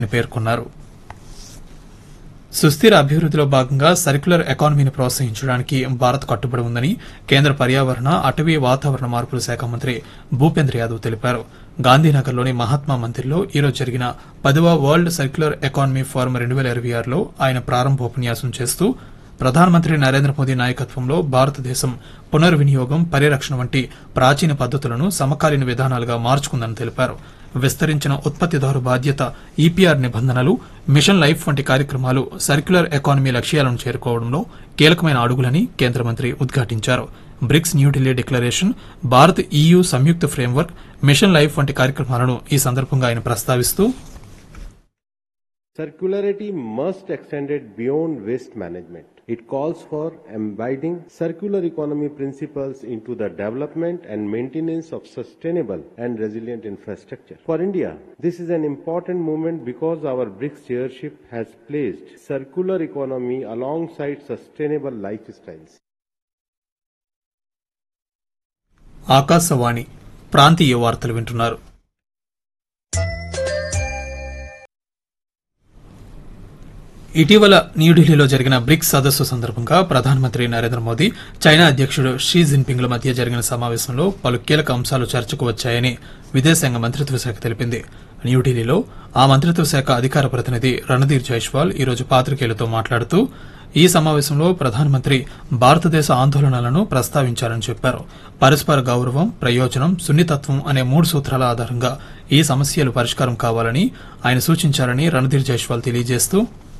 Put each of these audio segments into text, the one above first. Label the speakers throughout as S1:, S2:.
S1: అని పేర్కొన్నారు సుస్థిర అభివృద్దిలో భాగంగా సర్క్యులర్ ఎకానమీని ప్రోత్సహించడానికి భారత్ కట్టుబడి ఉందని కేంద్ర పర్యావరణ అటవీ వాతావరణ మార్పుల శాఖ మంత్రి భూపేంద్ర యాదవ్ తెలిపారు గాంధీనగర్లోని మహాత్మా మందిర్లో ఈరోజు జరిగిన పదవ వరల్డ్ సర్క్యులర్ ఎకానమీ ఫోరం రెండు వేల ఇరవై ఆరులో ఆయన ప్రారంభోపన్యాసం చేస్తూ ప్రధానమంత్రి నరేంద్ర మోదీ నాయకత్వంలో భారతదేశం పునర్వినియోగం పరిరక్షణ వంటి ప్రాచీన పద్దతులను సమకాలీన విధానాలుగా మార్చుకుందని తెలిపారు విస్తరించిన ఉత్పత్తిదారు బాధ్యత ఈపీఆర్ నిబంధనలు మిషన్ లైఫ్ వంటి కార్యక్రమాలు సర్క్యులర్ ఎకానమీ లక్ష్యాలను చేరుకోవడంలో కీలకమైన అడుగులని కేంద్ర మంత్రి ఉద్ఘాటించారు BRICS New Delhi declaration Bharat EU సంయుక్త ఫ్రేమ్వర్క్ మిషన్ లైఫ్ వంటి కార్యక్రమాలను ఈ సందర్భంగా ఆయన ప్రస్తావిస్తూ
S2: Circularity must extend it beyond waste management. It calls for embedding circular economy principles into the development and maintenance of sustainable and resilient infrastructure. For India, this is an important movement because our BRICS chairship has placed circular economy alongside sustainable lifestyles.
S1: Akashvani ప్రాంతీయ వార్తలు వింటున్నారు ఇటీవల న్యూఢిల్లీలో జరిగిన bricks సదస్సు సందర్భంగా ప్రధానమంత్రి Narendra Modi China Xi షీ జిన్పింగ్ల మధ్య జరిగిన సమావేశంలో పలు కీలక అంశాలు చర్చకు వచ్చాయని విదేశాంగ మంత్రిత్వ శాఖ తెలిపింది న్యూఢిల్లీలో ఆ మంత్రిత్వ శాఖ అధికార ప్రతినిధి రణధీర్ జైష్వాల్ ఈరోజు పాత్రికేయులతో మాట్లాడుతూ ఈ సమావేశంలో ప్రధానమంత్రి భారతదేశ ఆందోళనలను ప్రస్తావించారని చెప్పారు పరస్పర గౌరవం ప్రయోజనం సున్నితత్వం అనే మూడు సూత్రాల ఆధారంగా ఈ సమస్యలు పరిష్కారం కావాలని ఆయన సూచించారని రణధీర్ జైష్వాల్ తెలియజేస్తూ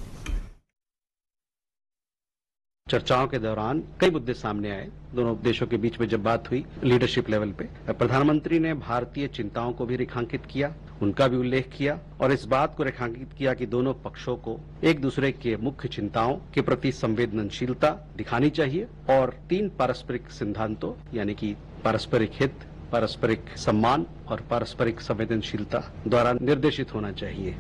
S3: चर्चाओं के दौरान कई मुद्दे सामने आए दोनों देशों के बीच में जब बात हुई लीडरशिप लेवल पे प्रधानमंत्री ने भारतीय चिंताओं को भी रेखांकित किया उनका भी उल्लेख किया और इस बात को रेखांकित किया कि दोनों पक्षों को एक दूसरे के मुख्य चिंताओं के प्रति संवेदनशीलता दिखानी चाहिए और तीन पारस्परिक सिद्धांतों यानी कि पारस्परिक हित पारस्परिक सम्मान और पारस्परिक संवेदनशीलता द्वारा निर्देशित होना चाहिए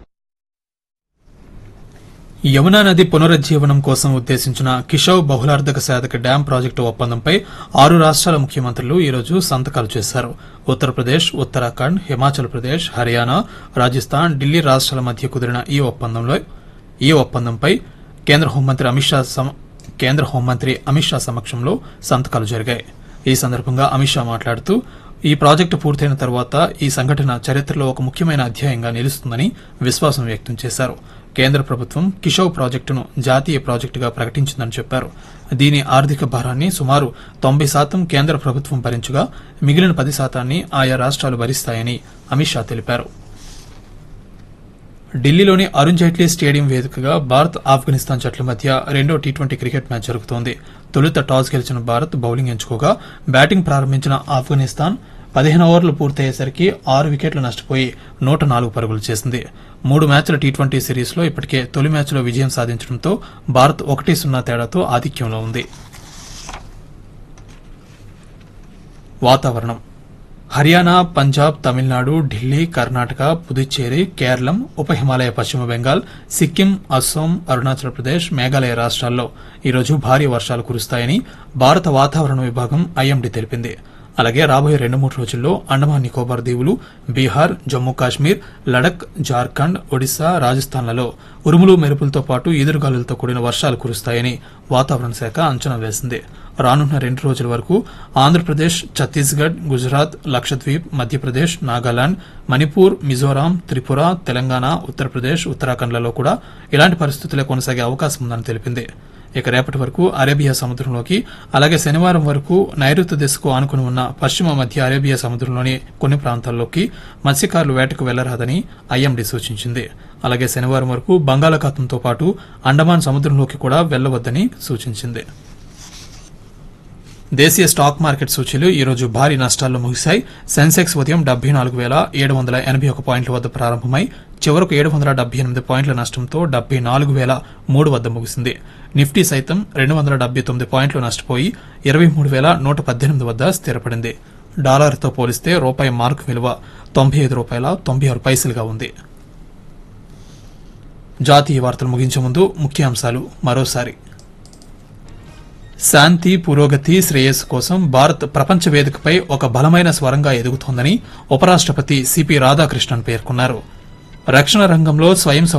S1: యమునా నది పునరుజ్జీవనం కోసం ఉద్దేశించిన కిషవ్ బహుళార్థక సాధక డ్యాం ప్రాజెక్టు ఒప్పందంపై ఆరు రాష్ట్రాల ముఖ్యమంత్రులు ఈరోజు సంతకాలు చేశారు ఉత్తరప్రదేశ్ ఉత్తరాఖండ్ హిమాచల్ ప్రదేశ్ హర్యానా రాజస్థాన్ ఢిల్లీ రాష్ట్రాల మధ్య కుదిరిన ఈ ఒప్పందంలో ఈ ఒప్పందంపై కేంద్ర హోంమంత్రి అమిత్ షా సమ- కేంద్ర హోంమంత్రి అమిత్ షా సమక్షంలో సంతకాలు జరిగాయి ఈ సందర్భంగా అమిత్ షా మాట్లాడుతూ ఈ ప్రాజెక్టు పూర్తయిన తర్వాత ఈ సంఘటన చరిత్రలో ఒక ముఖ్యమైన అధ్యాయంగా నిలుస్తుందని విశ్వాసం వ్యక్తం చేశారు కేంద్ర ప్రభుత్వం కిషోవ్ ప్రాజెక్టును జాతీయ ప్రాజెక్టుగా ప్రకటించిందని చెప్పారు దీని ఆర్థిక భారాన్ని సుమారు తొంభై శాతం కేంద్ర ప్రభుత్వం భరించగా మిగిలిన పది శాతాన్ని ఆయా రాష్ట్రాలు భరిస్తాయని అమిత్ షా తెలిపారు ఢిల్లీలోని అరుణ్ జైట్లీ స్టేడియం వేదికగా భారత్ ఆఫ్ఘనిస్తాన్ జట్ల మధ్య రెండో టీ ట్వంటీ క్రికెట్ మ్యాచ్ జరుగుతోంది తొలుత టాస్ గెలిచిన భారత్ బౌలింగ్ ఎంచుకోగా బ్యాటింగ్ ప్రారంభించిన ఆఫ్ఘనిస్తాన్ పదిహేను ఓవర్లు పూర్తయ్యేసరికి ఆరు వికెట్లు నష్టపోయి నూట నాలుగు పరుగులు చేసింది మూడు మ్యాచ్ల టీ ట్వంటీ సిరీస్లో ఇప్పటికే తొలి మ్యాచ్లో విజయం సాధించడంతో భారత్ ఒకటి సున్నా తేడాతో ఆధిక్యంలో ఉంది వాతావరణం హర్యానా పంజాబ్ తమిళనాడు ఢిల్లీ కర్ణాటక పుదుచ్చేరి కేరళం ఉప హిమాలయ పశ్చిమ బెంగాల్ సిక్కిం అస్సోం అరుణాచల్ ప్రదేశ్ మేఘాలయ రాష్ట్రాల్లో ఈరోజు భారీ వర్షాలు కురుస్తాయని భారత వాతావరణ విభాగం ఐఎండీ తెలిపింది అలాగే రాబోయే రెండు మూడు రోజుల్లో అండమాన్ నికోబార్ దీవులు బీహార్ జమ్మూ కాశ్మీర్ లడక్ జార్ఖండ్ ఒడిశా రాజస్థాన్లలో ఉరుములు మెరుపులతో పాటు ఈదురుగాలులతో కూడిన వర్షాలు కురుస్తాయని వాతావరణ శాఖ అంచనా వేసింది రానున్న రెండు రోజుల వరకు ఆంధ్రప్రదేశ్ ఛత్తీస్గఢ్ గుజరాత్ లక్షద్వీప్ మధ్యప్రదేశ్ నాగాలాండ్ మణిపూర్ మిజోరాం త్రిపుర తెలంగాణ ఉత్తరప్రదేశ్ ఉత్తరాఖండ్లలో కూడా ఇలాంటి పరిస్థితులే కొనసాగే అవకాశం ఉందని తెలిపింది ఇక రేపటి వరకు అరేబియా సముద్రంలోకి అలాగే శనివారం వరకు నైరుతి దిశకు ఆనుకుని ఉన్న పశ్చిమ మధ్య అరేబియా సముద్రంలోని కొన్ని ప్రాంతాల్లోకి మత్స్యకారులు వేటకు వెళ్లరాదని ఐఎండీ సూచించింది అలాగే శనివారం వరకు బంగాళాఖాతంతో పాటు అండమాన్ సముద్రంలోకి కూడా వెళ్లవద్దని సూచించింది దేశీయ స్టాక్ మార్కెట్ సూచీలు ఈ రోజు భారీ నష్టాల్లో ముగిశాయి సెన్సెక్స్ ఉదయం డెబ్బై నాలుగు వేల ఏడు వందల ఎనభై ఒక పాయింట్ల వద్ద ప్రారంభమై చివరకు ఏడు వందల డెబ్బై ఎనిమిది పాయింట్ల నష్టంతో డెబ్బై నాలుగు వేల మూడు వద్ద ముగిసింది నిఫ్టీ సైతం రెండు వందల డెబ్బై తొమ్మిది పాయింట్లు నష్టపోయి ఇరవై మూడు వేల నూట పద్దెనిమిది వద్ద స్థిరపడింది డాలర్తో పోలిస్తే రూపాయి మార్కు విలువ తొంభై ఐదు రూపాయల తొంభై ఆరు పైసలుగా ఉంది జాతీయ వార్తలు ముగించే ముందు ముఖ్యాంశాలు మరోసారి శాంతి పురోగతి శ్రేయస్సు కోసం భారత్ ప్రపంచ వేదికపై ఒక బలమైన స్వరంగా ఎదుగుతోందని ఉపరాష్ట్రపతి సిపి రాధాకృష్ణన్ పేర్కొన్నారు రక్షణ రంగంలో స్వయం